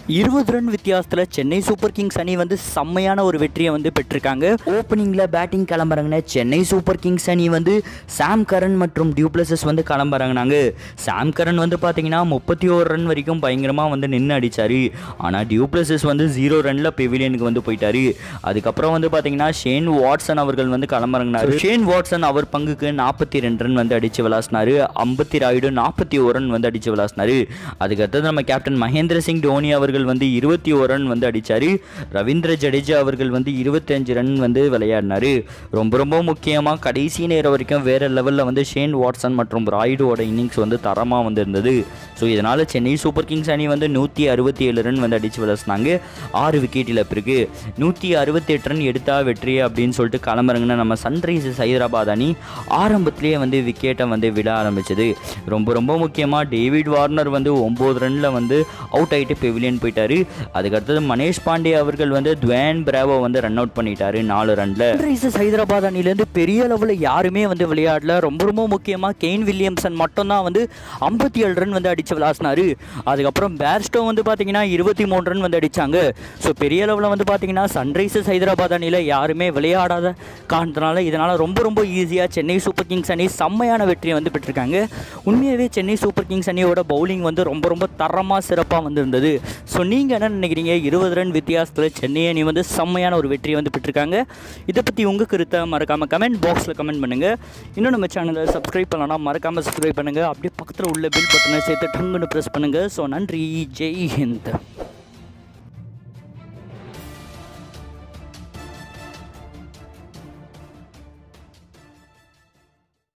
இருபது ரன் வித்தியாசத்தில் Chennai Super Kings அணி வந்து செம்மையான ஒரு வெற்றியை வந்து பெற்றிருக்காங்க ஓப்பனிங்கில் பேட்டிங் கிளம்புறாங்கன்னு சென்னை சூப்பர் கிங்ஸ் அணி வந்து சாம் கரன் மற்றும் டியூப்ளசஸ் வந்து கிளம்புறாங்கனாங்க சாம் கரன் வந்து பார்த்தீங்கன்னா முப்பத்தி ஓரு ரன் வரைக்கும் பயங்கரமாக வந்து நின்று அடித்தார் ஆனால் டியூப்ளசஸ் வந்து ஜீரோ ரனில் பெவிலியனுக்கு வந்து போயிட்டாரு அதுக்கப்புறம் வந்து பார்த்தீங்கன்னா ஷேன் வாட்சன் அவர்கள் வந்து கிளம்புறாங்கனாரு ஷேன் வாட்சன் அவர் பங்குக்கு நாற்பத்தி ரெண்டு ரன் வந்து அடித்து விளாசினாரு அம்பத்தி ராயுடு நாற்பத்தி ஒரு ரன் வந்து அடித்து விளாசினாரு அதுக்கடுத்தது நம்ம கேப்டன் மகேந்திர சிங் தோனி அவர்கள் வந்து இருபத்தி ஒரு ரன் வந்து அடித்தார் ரவீந்திர ஜடேஜா அவர்கள் வந்து இருபத்தஞ்சு ரன் வந்து விளையாடினாரு ரொம்ப ரொம்ப முக்கியமாக கடைசி நேரம் வரைக்கும் வேறு லெவலில் வந்து ஷேன் வாட்சன் மற்றும் ராய்டுவோட இன்னிங்ஸ் வந்து தரமாக வந்து இருந்தது ஸோ இதனால் சென்னை சூப்பர் கிங்ஸ் அணி வந்து நூற்றி அறுபத்தி ஏழு ரன் வந்து அடித்து விளாசினாங்க ஆறு விக்கெட் இழப்பிற்கு நூற்றி அறுபத்தெட்டு ரன் எடுத்தா வெற்றி அப்படின்னு சொல்லிட்டு கிளம்புறாங்கன்னா நம்ம சன்ரைசர்ஸ் ஹைதராபாத் அணி ஆரம்பத்திலேயே வந்து விக்கெட்டை வந்து விட ஆரம்பிச்சது ரொம்ப ரொம்ப முக்கியமாக டேவிட் வார்னர் வந்து ஒம்பது ரனில் வந்து அவுட் ஆகிட்டு பெவிலியன் போயிட்டாரு அதுக்கடுத்தது மனேஷ் பாண்டே அவர்கள் வந்து துவேன் பிராவோ வந்து ரன் அவுட் பண்ணிட்டாரு நாலு ரனில் சன்ரைசர்ஸ் ஹைதராபாத் அணிலேருந்து பெரிய லெவலில் யாருமே வந்து விளையாடல ரொம்ப ரொம்ப முக்கியமாக கெயின் வில்லியம்சன் மட்டும்தான் வந்து ஐம்பத்தி ஏழு ரன் வந்து அடித்து விளாசினாரு அதுக்கப்புறம் பேர்ஸ்டோ வந்து பார்த்தீங்கன்னா இருபத்தி மூணு ரன் வந்து அடித்தாங்க ஸோ பெரிய லெவலில் வந்து பார்த்தீங்கன்னா சன்ரைசர்ஸ் ஹைதராபாத் அணியில் யாருமே விளையாடாத காரணத்தினால இதனால் ரொம்ப ரொம்ப ஈஸியாக சென்னை சூப்பர் கிங்ஸ் அணி செம்மையான வெற்றியை வந்து பெற்றிருக்காங்க உண்மையாகவே சென்னை சூப்பர் கிங்ஸ் அணியோட பவுலிங் வந்து ரொம்ப ரொம்ப தரமாக சிறப்பாக வந்து இருந்தது ஸோ நீங்கள் என்ன நினைக்கிறீங்க இருபது ரன் வித்தியாசத்தில் சென்னை அணி வந்து செம்மையான ஒரு வெற்றியை வந்து பெற்றிருக்காங்க இதை பற்றி உங்கள் கருத்தை மறக்காமல் கமெண்ட் பாக்ஸில் கமெண்ட் பண்ணுங்கள் இன்னும் நம்ம சேனலை சப்ஸ்கிரைப் பண்ணலாம் மறக்காமல் சப்ஸ்கிரைப் பண்ணுங்கள் அப்படியே பக்கத்தில் உள்ள பில் பட்டனை சேர்த்து டங்குன்னு ப்ரெஸ் பண்ணுங்கள் ஸோ நன்றி ஜெய் ஹிந்த்